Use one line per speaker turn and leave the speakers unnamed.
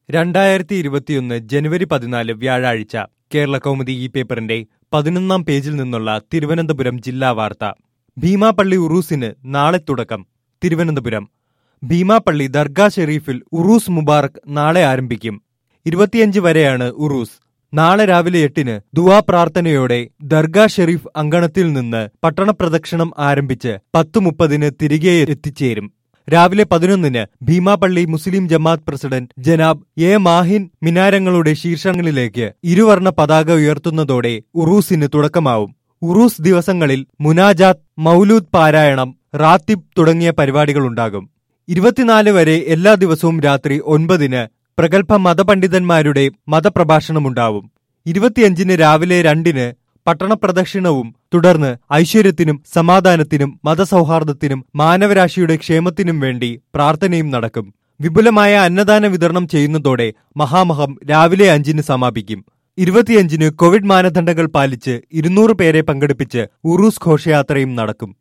രണ്ടായിരത്തി ഇരുപത്തിയൊന്ന് ജനുവരി പതിനാല് വ്യാഴാഴ്ച കേരള കൗമുദി ഈ പേപ്പറിന്റെ പതിനൊന്നാം പേജിൽ നിന്നുള്ള തിരുവനന്തപുരം ജില്ലാ വാർത്ത ഭീമാപള്ളി ഉറൂസിന് നാളെ തുടക്കം തിരുവനന്തപുരം ഭീമാപള്ളി ദർഗാ ഷെരീഫിൽ ഉറൂസ് മുബാറക് നാളെ ആരംഭിക്കും ഇരുപത്തിയഞ്ച് വരെയാണ് ഉറൂസ് നാളെ രാവിലെ എട്ടിന് ദുവാ പ്രാർത്ഥനയോടെ ദർഗാ ഷെരീഫ് അങ്കണത്തിൽ നിന്ന് പട്ടണപ്രദക്ഷിണം ആരംഭിച്ച് പത്ത് മുപ്പതിന് തിരികെ എത്തിച്ചേരും രാവിലെ പതിനൊന്നിന് ഭീമാപള്ളി മുസ്ലിം ജമാഅത്ത് പ്രസിഡന്റ് ജനാബ് എ മാഹിൻ മിനാരങ്ങളുടെ ശീർഷങ്ങളിലേക്ക് ഇരുവർണ പതാക ഉയർത്തുന്നതോടെ ഉറൂസിന് തുടക്കമാവും ഉറൂസ് ദിവസങ്ങളിൽ മുനാജാത്ത് മൗലൂദ് പാരായണം റാത്തിബ് തുടങ്ങിയ പരിപാടികളുണ്ടാകും ഇരുപത്തിനാല് വരെ എല്ലാ ദിവസവും രാത്രി ഒൻപതിന് പ്രഗത്ഭ മതപണ്ഡിതന്മാരുടെ മതപ്രഭാഷണമുണ്ടാവും ഇരുപത്തിയഞ്ചിന് രാവിലെ രണ്ടിന് പട്ടണപ്രദക്ഷിണവും തുടർന്ന് ഐശ്വര്യത്തിനും സമാധാനത്തിനും മതസൗഹാർദ്ദത്തിനും മാനവരാശിയുടെ ക്ഷേമത്തിനും വേണ്ടി പ്രാർത്ഥനയും നടക്കും വിപുലമായ അന്നദാന വിതരണം ചെയ്യുന്നതോടെ മഹാമഹം രാവിലെ അഞ്ചിന് സമാപിക്കും ഇരുപത്തിയഞ്ചിന് കോവിഡ് മാനദണ്ഡങ്ങൾ പാലിച്ച് ഇരുന്നൂറ് പേരെ പങ്കെടുപ്പിച്ച് ഉറൂസ് ഘോഷയാത്രയും നടക്കും